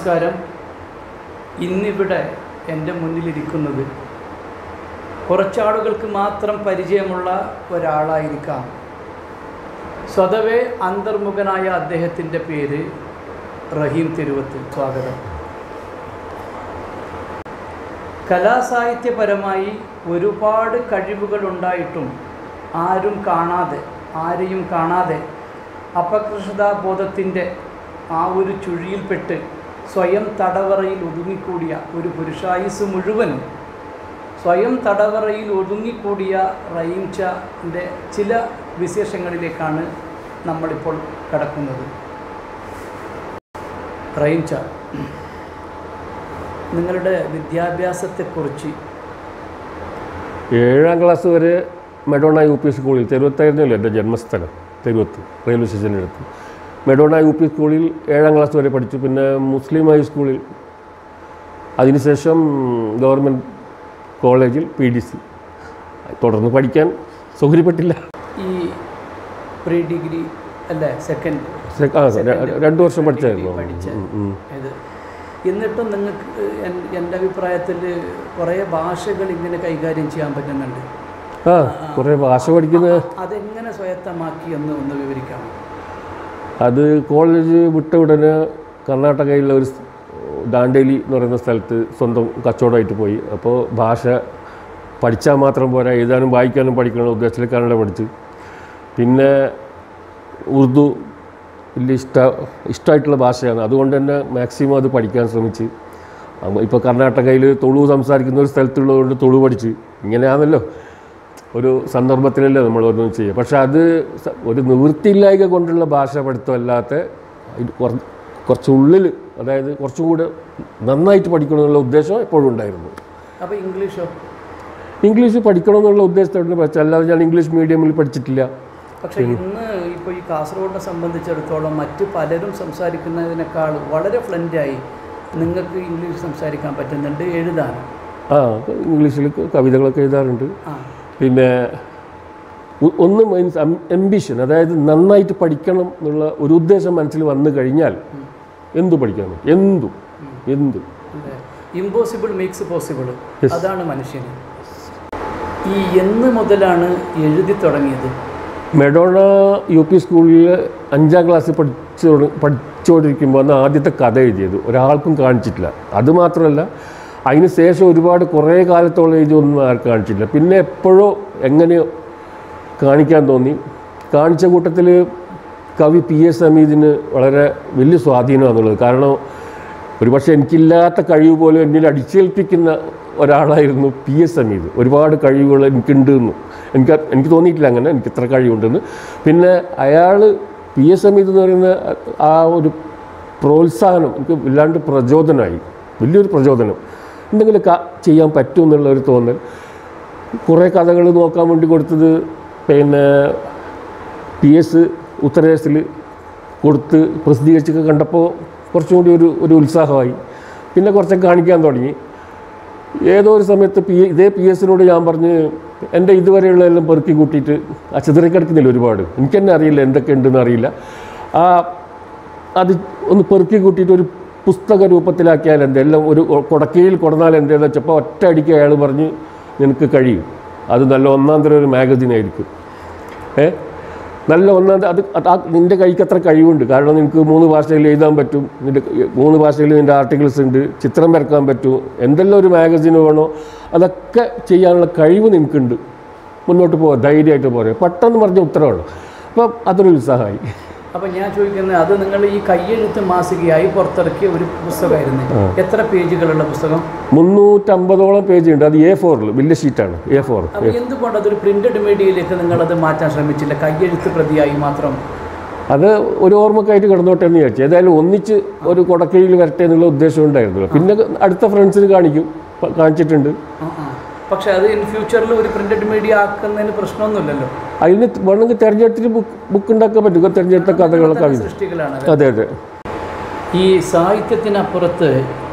നമസ്കാരം ഇന്നിവിടെ എൻ്റെ മുന്നിലിരിക്കുന്നത് കുറച്ചാളുകൾക്ക് മാത്രം പരിചയമുള്ള ഒരാളായിരിക്കാം സ്വതവേ അന്തർമുഖനായ അദ്ദേഹത്തിൻ്റെ പേര് റഹീം തിരുവത്ത് സ്വാഗതം കലാസാഹിത്യപരമായി ഒരുപാട് കഴിവുകൾ ഉണ്ടായിട്ടും ആരും കാണാതെ ആരെയും കാണാതെ അപകൃഷതാബോധത്തിൻ്റെ ആ ഒരു ചുഴിയിൽപ്പെട്ട് സ്വയം തടവറയിൽ ഒതുങ്ങിക്കൂടിയ ഒരു പുരുഷായുസ് മുഴുവനും സ്വയം തടവറയിൽ ഒതുങ്ങിക്കൂടിയ റഹീംചാൻ്റെ ചില വിശേഷങ്ങളിലേക്കാണ് നമ്മളിപ്പോൾ കടക്കുന്നത് റഹീംച നിങ്ങളുടെ വിദ്യാഭ്യാസത്തെക്കുറിച്ച് ഏഴാം ക്ലാസ് വരെ മെഡോണ യു പി സ്കൂളിൽ തെരുവത്തായിരുന്നല്ലോ എൻ്റെ ജന്മസ്ഥലം തെരുവത്ത് റെയിൽവേ സ്റ്റേഷൻ്റെ അടുത്ത് മെഡോണ യു പി സ്കൂളിൽ ഏഴാം ക്ലാസ് വരെ പഠിച്ചു പിന്നെ മുസ്ലിം ഹൈസ്കൂളിൽ അതിനുശേഷം ഗവൺമെൻറ് കോളേജിൽ പി ഡി സി തുടർന്ന് പഠിക്കാൻ സൗകര്യപ്പെട്ടില്ല ഈ പ്രീ ഡിഗ്രി അല്ലേ സെക്കൻഡ് സെ- ആ ര- രണ്ട് വർഷം പഠിച്ചായിരുന്നു പഠിച്ച ഉം, ഉം. ഇത് എന്നിട്ടും നിങ്ങൾക്ക് എൻ- എൻ്റെ അഭിപ്രായത്തിൽ കുറേ ഭാഷകൾ ഇങ്ങനെ കൈകാര്യം ചെയ്യാൻ പറ്റുന്നുണ്ട് ആ കുറേ ഭാഷ പഠിക്കുന്ന അതെങ്ങനെ സ്വയത്തമാക്കി എന്ന് ഒന്ന് വിവരിക്കാമോ അത് കോളേജ് വിട്ട ഉടനെ കർണാടകയിലെ ഒരു സ്- ദാണ്ടേലി എന്ന് പറയുന്ന സ്ഥലത്ത് സ്വന്തം കച്ചവടമായിട്ട് പോയി അപ്പോൾ ഭാഷ പഠിച്ചാൽ മാത്രം പോരാ എഴുതാനും വായിക്കാനും പഠിക്കണം ഉദ്ദേശത്തിൽ കന്നഡ പഠിച്ച് പിന്നെ ഉറുദു വലിയ ഇഷ്ട ഇഷ്ടമായിട്ടുള്ള ഭാഷയാണ് അതുകൊണ്ട് തന്നെ മാക്സിമം അത് പഠിക്കാൻ ശ്രമിച്ച് ഇപ്പോൾ കർണാടകയിൽ തുളു സംസാരിക്കുന്ന ഒരു സ്ഥലത്തുള്ളതുകൊണ്ട് തുളു പഠിച്ച് ഇങ്ങനെയാണല്ലോ ഒരു സന്ദർഭത്തിലല്ലേ നമ്മൾ ഓരോന്നും ചെയ്യുക പക്ഷെ അത് സ- ഒരു നിവൃത്തിയില്ലായ്ക കൊണ്ടുള്ള ഭാഷ പഠിത്തമല്ലാത്ത ഇത് കുറ- കുറച്ച് ഉള്ളിൽ അതായത് കുറച്ചും കൂടെ നന്നായിട്ട് പഠിക്കണമെന്നുള്ള ഉദ്ദേശം എപ്പോഴും ഉണ്ടായിരുന്നു അപ്പോൾ ഇംഗ്ലീഷോ ഇംഗ്ലീഷ് പഠിക്കണമെന്നുള്ള ഉദ്ദേശത്തോടെ പഠിച്ചു അല്ലാതെ ഞാൻ ഇംഗ്ലീഷ് മീഡിയമിൽ പഠിച്ചിട്ടില്ല പക്ഷേ ഇന്ന് ഇപ്പോൾ ഈ കാസർഗോഡിനെ സംബന്ധിച്ചിടത്തോളം മറ്റ് പലരും സംസാരിക്കുന്നതിനേക്കാൾ വളരെ ഫ്ലൻ്റായി നിങ്ങൾക്ക് ഇംഗ്ലീഷ് സംസാരിക്കാൻ പറ്റുന്നുണ്ട് എഴുതാൻ ആ ഇംഗ്ലീഷിൽ കവിതകളൊക്കെ എഴുതാറുണ്ട് ആ പിന്നെ ഒ- ഒന്ന് മീൻസ് എംബിഷൻ അതായത് നന്നായിട്ട് പഠിക്കണം എന്നുള്ള ഒരു ഉദ്ദേശം മനസ്സിൽ വന്നു കഴിഞ്ഞാൽ എന്തു പഠിക്കണം എന്തു എന്തു ഇമ്പോസിബിൾ മേക്സ് പോസിബിൾ അതാണ് മനുഷ്യന് ഈ എന്ന് മുതലാണ് എഴുതി തുടങ്ങിയത് മെഡോണ യു പി സ്കൂളിൽ അഞ്ചാം ക്ലാസ്സിൽ പഠിച്ചു പഠിച്ചുകൊണ്ടിരിക്കുമ്പോൾ അന്ന് ആദ്യത്തെ കഥ എഴുതിയത് ഒരാൾക്കും കാണിച്ചിട്ടില്ല അതുമാത്രമല്ല അതിന് ശേഷം ഒരുപാട് കുറേ കാലത്തോളം എഴുതിയൊന്നും ആർക്കും കാണിച്ചിട്ടില്ല പിന്നെ എപ്പോഴോ എങ്ങനെയോ കാണിക്കാൻ തോന്നി കാണിച്ച കൂട്ടത്തിൽ കവി പി എസ് അമീദിന് വളരെ വലിയ സ്വാധീനമാണുള്ളത് കാരണം ഒരുപക്ഷെ എനിക്കില്ലാത്ത കഴിവ് പോലും എന്നിൽ അടിച്ചേൽപ്പിക്കുന്ന ഒരാളായിരുന്നു പി എസ് അമീദ് ഒരുപാട് കഴിവുകൾ എനിക്കുണ്ട് എന്ന് എനിക്ക് എനിക്ക് തോന്നിയിട്ടില്ല അങ്ങനെ എനിക്ക് ഇത്ര കഴിവുണ്ടെന്ന് പിന്നെ അയാൾ പി എസ് അമീദ് എന്ന് പറയുന്ന ആ ഒരു പ്രോത്സാഹനം എനിക്ക് വല്ലാണ്ട് പ്രചോദനമായി വലിയൊരു പ്രചോദനം എന്തെങ്കിലും ക- ചെയ്യാൻ പറ്റും എന്നുള്ള ഒരു തോന്നൽ കുറേ കഥകൾ നോക്കാൻ വേണ്ടി കൊടുത്തത് പിന്നെ പി എസ് ഉത്തരേസിൽ കൊടുത്ത് പ്രസിദ്ധീകരിച്ചൊക്കെ കണ്ടപ്പോൾ കുറച്ചും കൂടി ഒരു ഒരു ഉത്സാഹമായി പിന്നെ കുറച്ചൊക്കെ കാണിക്കാൻ തുടങ്ങി ഏതോ ഒരു സമയത്ത് പി ഇതേ പി എസിനോട് ഞാൻ പറഞ്ഞ് എൻ്റെ ഇതുവരെയുള്ളതെല്ലാം പെറുക്കി കൂട്ടിയിട്ട് ആ ചിതറിക്കിടക്കുന്നില്ല ഒരുപാട് എനിക്ക് തന്നെ അറിയില്ല എന്തൊക്കെ ഉണ്ടെന്ന് അറിയില്ല ആ അത് ഒന്ന് പെറുക്കി കൂട്ടിയിട്ട് ഒരു പുസ്തക രൂപത്തിലാക്കിയാൽ എന്ത് എല്ലാം ഒരു കൊടക്കയിൽ കൊടുന്നാൽ എന്തേന്ന് വെച്ചപ്പോൾ ഒറ്റ അടിക്ക് അയാൾ പറഞ്ഞ് നിനക്ക് കഴിയും അത് നല്ല ഒന്നാം തരം ഒരു മാഗസിൻ ആയിരിക്കും ഏ നല്ല ഒന്നാം ത- അത് അത് ആ നിൻ്റെ കൈക്ക് അത്ര കഴിവുണ്ട് കാരണം നിനക്ക് മൂന്ന് ഭാഷയിൽ എഴുതാൻ പറ്റും നിൻ്റെ മൂന്ന് ഭാഷയിൽ നിൻ്റെ ആർട്ടിക്കിൾസ് ഉണ്ട് ചിത്രം വരക്കാൻ പറ്റും എന്തെല്ലാം ഒരു മാഗസിൻ വേണോ അതൊക്കെ ചെയ്യാനുള്ള കഴിവ് നിനക്കുണ്ട് മുന്നോട്ട് പോകാം ധൈര്യമായിട്ട് പോരാ പെട്ടെന്ന് പറഞ്ഞ ഉത്തരവാണ് അപ്പം അതൊരു ഉത്സാഹമായി അപ്പം ഞാൻ ചോദിക്കുന്നത് അത് നിങ്ങൾ ഈ കയ്യെഴുത്ത് മാസികയായി പുറത്തിറക്കിയ ഒരു പുസ്തകമായിരുന്നു എത്ര പേജുകളുള്ള പുസ്തകം മുന്നൂറ്റമ്പതോളം പേജ് ഉണ്ട് അത് എ ഫോറിൽ വലിയ ഷീറ്റാണ് എ ഫോർ അപ്പോൾ എന്തുകൊണ്ട് അതൊരു പ്രിന്റഡ് മീഡിയയിലേക്ക് നിങ്ങളത് മാറ്റാൻ ശ്രമിച്ചില്ല കയ്യെഴുത്ത് പ്രതിയായി മാത്രം അത് ഒരു ഓർമ്മക്കായിട്ട് കിടന്നോട്ടെ എന്ന് വിചാരിച്ചു ഏതായാലും ഒന്നിച്ച് ഒരു കൊടക്കയിൽ വരട്ടെ എന്നുള്ള ഉദ്ദേശം ഉണ്ടായിരുന്നല്ലോ പിന്നെ അടുത്ത ഫ്രണ്ട്സിന് കാണിക്കും പ- കാണിച്ചിട്ടുണ്ട് ആ, ആ. പക്ഷെ അത് ഇൻ ഫ്യൂച്ചറിൽ ഒരു പ്രിന്റഡ് മീഡിയ ആക്കുന്നതിന് പ്രശ്നമൊന്നുമില്ലല്ലോ അതിന് വേണമെങ്കിൽ തിരഞ്ഞെടുത്തിട്ട് ബുക്ക് ബുക്ക് ഉണ്ടാക്കാൻ പറ്റും തിരഞ്ഞെടുത്ത കഥകളൊക്കെ കവിത സൃഷ്ടികളാണ് അതെ അതെ ഈ സാഹിത്യത്തിനപ്പുറത്ത്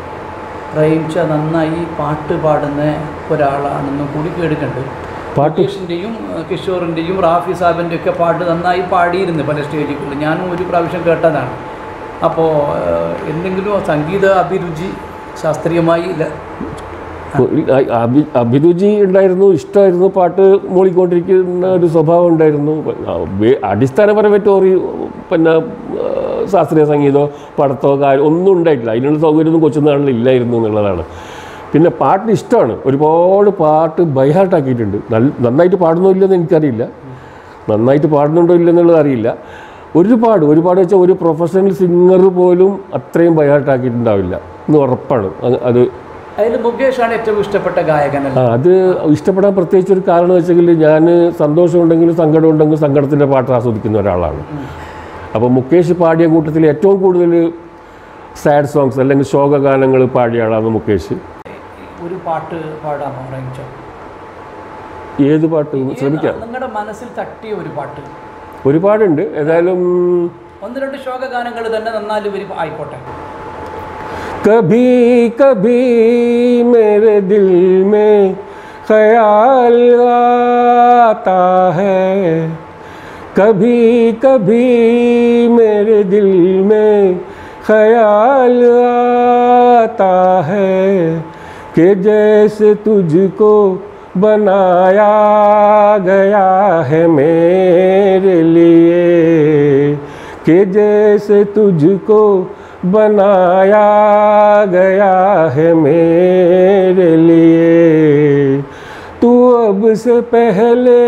റഹീംഷ നന്നായി പാട്ട് പാടുന്ന ഒരാളാണെന്നും കൂടി കേൾക്കുന്നുണ്ട് പാട്ട് മുകേഷിൻ്റെയും കിഷോറിൻ്റെയും റാഫി സാബിൻ്റെ ഒക്കെ പാട്ട് നന്നായി പാടിയിരുന്നു പല സ്റ്റേജുകളിൽ ഞാനും ഒരു പ്രാവശ്യം കേട്ടതാണ് അപ്പോൾ എന്തെങ്കിലും സംഗീത അഭിരുചി ശാസ്ത്രീയമായി ല- അഭി അഭിരുചി ഉണ്ടായിരുന്നു ഇഷ്ടമായിരുന്നു പാട്ട് മൂളിക്കൊണ്ടിരിക്കുന്ന ഒരു സ്വഭാവം ഉണ്ടായിരുന്നു ആ, വേ- അടിസ്ഥാനപരമായിട്ട് ഒരു പിന്നെ ആ, ശാസ്ത്രീയ സംഗീതമോ പടത്തോ കാര്യം ഒന്നും ഉണ്ടായിട്ടില്ല അതിനുള്ള സൗകര്യമൊന്നും കൊച്ചുനാളിൽ ഇല്ലായിരുന്നു എന്നുള്ളതാണ് പിന്നെ പാട്ട് ഇഷ്ടമാണ് ഒരുപാട് പാട്ട് ബൈഹാർട്ടാക്കിയിട്ടുണ്ട് നല്ല നന്നായിട്ട് പാടുന്നില്ലെന്ന് എനിക്കറിയില്ല നന്നായിട്ട് പാടുന്നുണ്ടോ ഇല്ലെന്നുള്ളത് അറിയില്ല ഒരുപാട് ഒരുപാട് വെച്ചാൽ ഒരു പ്രൊഫഷണൽ സിംഗർ പോലും അത്രയും ബൈഹാർട്ടാക്കിയിട്ടുണ്ടാവില്ല എന്ന് ഉറപ്പാണ് അത് അത് അതിൽ മുകേഷാണ് ഏറ്റവും ഇഷ്ടപ്പെട്ട ഗായകനല്ല ആ അത് ഇഷ്ടപ്പെടാൻ പ്രത്യേകിച്ച് ഒരു കാരണം വെച്ചെങ്കിൽ ഞാൻ സന്തോഷമുണ്ടെങ്കിലും സങ്കടമുണ്ടെങ്കിലും സങ്കടത്തിൻ്റെ പാട്ട് ആസ്വദിക്കുന്ന ഒരാളാണ് അപ്പോൾ മുകേഷ് പാടിയ കൂട്ടത്തിൽ ഏറ്റവും കൂടുതൽ സാഡ് സോങ്സ് അല്ലെങ്കിൽ ശോകഗാനങ്ങൾ പാടിയ ആളാണ് മുകേഷ് ഒരു പാട്ട് പാടാമോ റേഞ്ചോ ഏത് പാട്ട് ശ്രമിക്കാം നിങ്ങളുടെ മനസ്സിൽ തട്ടിയ ഒരു പാട്ട് ഒരുപാടുണ്ട് ഏതായാലും ഒന്ന് രണ്ട് ശോകഗാനങ്ങൾ തന്നെ നന്നാലും വരും ആയിക്കോട്ടെ कभी कभी मेरे दिल में ख्याल आता है कभी कभी मेरे दिल में ख्याल आता है कि जैसे तुझको बनाया गया है मेरे लिए कि जैसे तुझको बनाया गया है मेरे लिए तू अब से पहले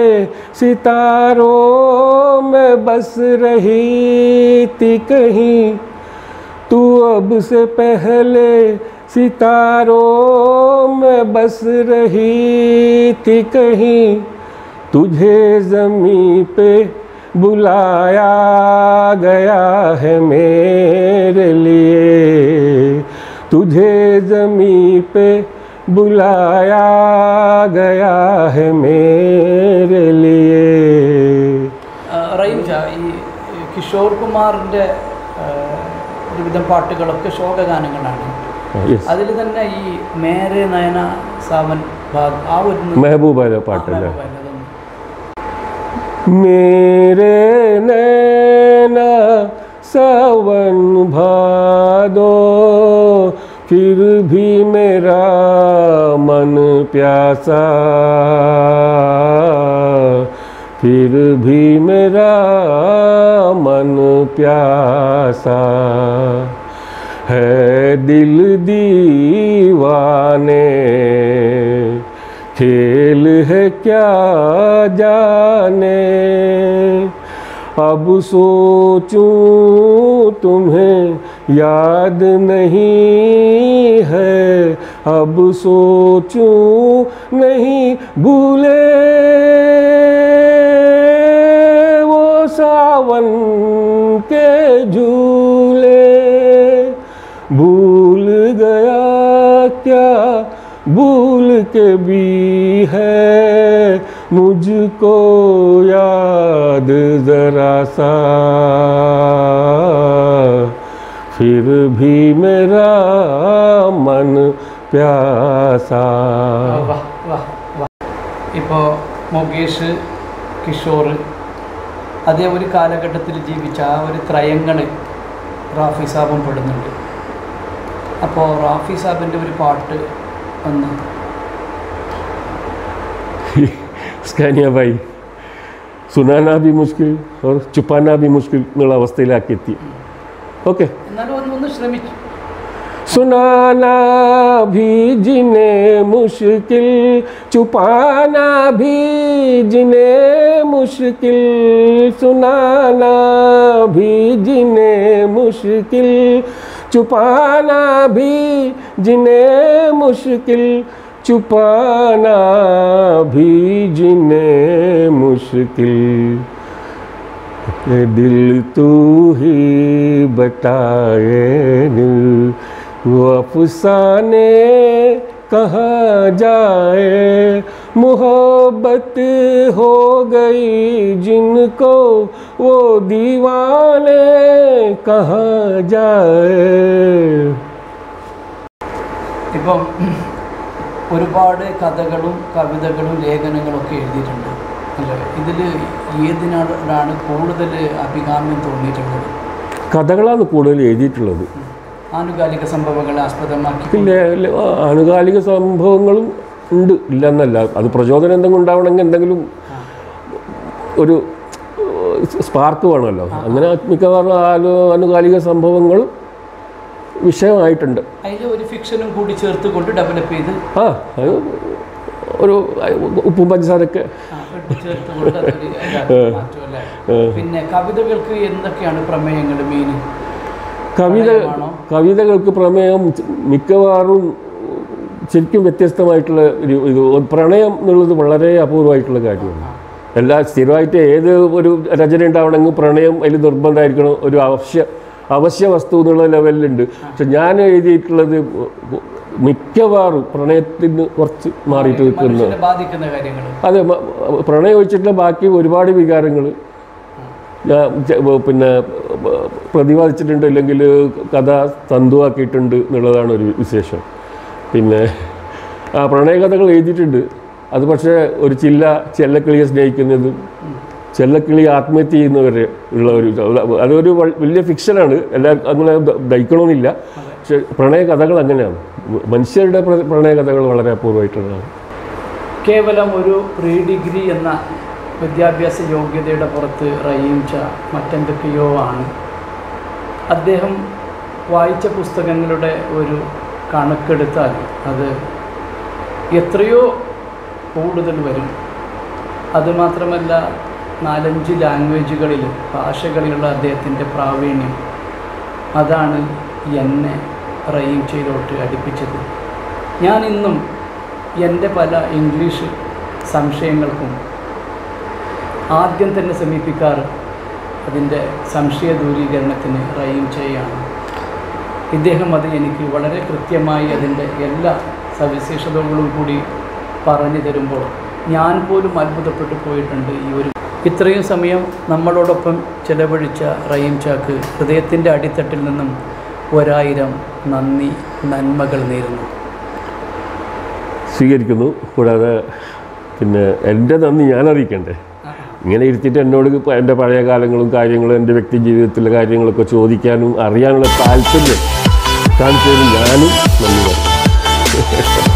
सितारों में बस रही थी कहीं तू अब से पहले सितारों में बस रही थी कहीं तुझे जमी पे बुलाया गया है मेरे लिए तुझे जमी पे बुलाया गया है मेरे लिए ആ, റൈംജ ഈ ഈ കിഷോർ കുമാറിൻ്റെ ആ, ഒരുവിധം പാട്ടുകളൊക്കെ ശോകഗാനങ്ങളാണ് യെസ് അതിൽ തന്നെ ഈ മേരെ നയന സാവൻ ഭാഗ് ആ ഒരു മെഹബൂബാലെ പാട്ടല്ലേ ആ, അതൊന്ന്. मेरे नैना सावन भादो फिर भी मेरा मन प्यासा फिर भी मेरा मन प्यासा है दिल दीवाने खेल है क्या जाने अब सोचूं तुम्हें याद नहीं है अब सोचूं नहीं भूले वो सावन के झूले भूल गया क्या भूल के भी है मुझको याद जरा सा फिर भी मेरा मन प्यासा വാ വാ വാ ഇപ്പോൾ മുകേഷ് കിഷോർ അതേ ഒരു കാലഘട്ടത്തിൽ ജീവിച്ച ആ ഒരു ത്രയങ്ങൾ റാഫി സാബും പെടുന്നുണ്ട് അപ്പോൾ റാഫി സാബിൻ്റെ ഒരു പാട്ട് ഒന്ന് സ്കാനിയ ഭായി സുനാന ബി മുഷ്കിൽ और ചുപ്പാന ബി മുഷ്കിൽ എന്നുള്ള അവസ്ഥയിലാക്കി എത്തി ഓക്കെ എന്നാലും ഒന്ന് ഒന്ന് ശ്രമിച്ചു सुनाना भी जिन्हें मुश्किल छुपाना भी जिन्हें मुश्किल सुनाना भी जिन्हें मुश्किल छुपाना भी जिन्हें मुश्किल छुपाना भी जिन्हें मुश्किल ये दिल तू ही बताए दिल वो अफसाने कहाँ जाए मोहब्बत हो गई जिनको वो दीवाने कहाँ जाए ഇപ്പം ഒരുപാട് കഥകളും കവിതകളും ലേഖനങ്ങളും ഒക്കെ എഴുതിയിട്ടുണ്ട് അല്ലേ ഇതിൽ ഏതിനോടാണ് കൂടുതൽ അഭികാമ്യം തോന്നിയിട്ടുള്ളത് കഥകളാണ് കൂടുതൽ എഴുതിയിട്ടുള്ളത് ആനുകാലിക സംഭവങ്ങളെ ആസ്പദമാക്കി പിന്നെ ല- ആ, ആനുകാലിക സംഭവങ്ങളും ഉണ്ട് ഇല്ലെന്നല്ല അത് പ്രചോദനം എന്തെങ്കിലും ഉണ്ടാവണമെങ്കിൽ എന്തെങ്കിലും ഒരു സ്പാർക്ക് വേണമല്ലോ അങ്ങനെ മിക്കവാറും ആലു ആനുകാലിക സംഭവങ്ങൾ വിഷയമായിട്ടുണ്ട് അതിൽ ഒരു ഫിക്ഷനും കൂടി ചേർത്തുകൊണ്ട് ഡെവലപ്പ് ചെയ്ത് ആ അത് ഒരു ഉപ്പും പഞ്ചസാരൊക്കെ ആ, ഇട്ട് ചേർത്തുകൊണ്ട് അതൊരു ഇതാക്കി മാറ്റും അല്ലേ? പിന്നെ കവിതകൾക്ക് എന്തൊക്കെയാണ് പ്രമേയങ്ങൾ മെയിൻ കവിത പ്രണയമാണോ? കവിതകൾക്ക് പ്രമേയം ച- മിക്കവാറും ശരിക്കും വ്യത്യസ്തമായിട്ടുള്ള ഒരു ഇത് പ്രണയം എന്നുള്ളത് വളരെ അപൂർവമായിട്ടുള്ള കാര്യമാണ് എല്ലാ സ്ഥിരമായിട്ട് ഏത് ഒരു രചന ഉണ്ടാവണമെങ്കിൽ പ്രണയം അതിൽ നിർബന്ധമായിരിക്കണം ഒരു അവശ്യ അവശ്യ വസ്തു എന്നുള്ള ലെവലിലുണ്ട് പക്ഷെ ഞാൻ എഴുതിയിട്ടുള്ളത് മിക്കവാറും പ്രണയത്തിന് കുറച്ച് മാറിയിട്ട് നിൽക്കുന്ന മനുഷ്യനെ ബാധിക്കുന്ന കാര്യങ്ങൾ അതെ മ- പ്രണയം ഒഴിച്ചിട്ടുള്ള ബാക്കി ഒരുപാട് വികാരങ്ങൾ ഞാൻ ചെ- പിന്നെ പ്രതിപാദിച്ചിട്ടുണ്ട് അല്ലെങ്കിൽ കഥ തന്തുവാക്കിയിട്ടുണ്ട് എന്നുള്ളതാണ് ഒരു വിശേഷം പിന്നെ ആ പ്രണയകഥകൾ എഴുതിയിട്ടുണ്ട് അത് പക്ഷേ ഒരു ചില്ല ചെല്ലക്കിളിയെ സ്നേഹിക്കുന്നതും ചെല്ലക്കിളി ആത്മഹത്യ ചെയ്യുന്നവരെ ഉള്ള ഒരു അതൊരു വ- വലിയ ഫിക്ഷനാണ് എല്ലാവർക്കും അങ്ങനെ ദ- ദഹിക്കണമെന്നില്ല പക്ഷെ പ്രണയ കഥകൾ അങ്ങനെയാണ് മനുഷ്യരുടെ പ്ര- പ്രണയ കഥകൾ വളരെ അപൂർവമായിട്ടുള്ളതാണ് കേവലം ഒരു പ്രീ ഡിഗ്രി എന്ന വിദ്യാഭ്യാസ യോഗ്യതയുടെ പുറത്ത് റയീംച്ച മറ്റെന്തൊക്കെയോ ആണ് അദ്ദേഹം വായിച്ച പുസ്തകങ്ങളുടെ ഒരു കണക്കെടുത്താൽ അത് എത്രയോ കൂടുതൽ വരും അതുമാത്രമല്ല നാലഞ്ച് ലാംഗ്വേജുകളിൽ ഭാഷകളിലുള്ള അദ്ദേഹത്തിൻ്റെ പ്രാവീണ്യം അതാണ് എന്നെ റയീം ചെയ്തോട്ട് അടുപ്പിച്ചത് ഞാൻ ഇന്നും എൻ്റെ പല ഇംഗ്ലീഷ് സംശയങ്ങൾക്കും ആദ്യം തന്നെ സമീപിക്കാറ് അതിൻ്റെ സംശയ ദൂരീകരണത്തിന് റയീം ചെയ്യാണ് ഇദ്ദേഹം അത് എനിക്ക് വളരെ കൃത്യമായി അതിൻ്റെ എല്ലാ സവിശേഷതകളും കൂടി പറഞ്ഞു തരുമ്പോൾ ഞാൻ പോലും അത്ഭുതപ്പെട്ടു പോയിട്ടുണ്ട് ഈ ഒരു ഇത്രയും സമയം നമ്മളോടൊപ്പം ചെലവഴിച്ച റയീം ചാക്ക് ഹൃദയത്തിൻ്റെ അടിത്തട്ടിൽ നിന്നും ഒരായിരം നന്ദി നന്മകൾ നേരുന്നു സ്വീകരിക്കുന്നു കൂടാതെ പിന്നെ എൻ്റെ നന്ദി ഞാൻ അറിയിക്കണ്ടേ ഇങ്ങനെ ഇരുത്തിയിട്ട് എന്നോട് ഇപ്പം എൻ്റെ പഴയ കാലങ്ങളും കാര്യങ്ങളും എൻ്റെ വ്യക്തി ജീവിതത്തിലെ കാര്യങ്ങളൊക്കെ ചോദിക്കാനും അറിയാനുള്ള താല്പര്യം കാണിച്ചതിന് ഞാനും നന്ദി പറയും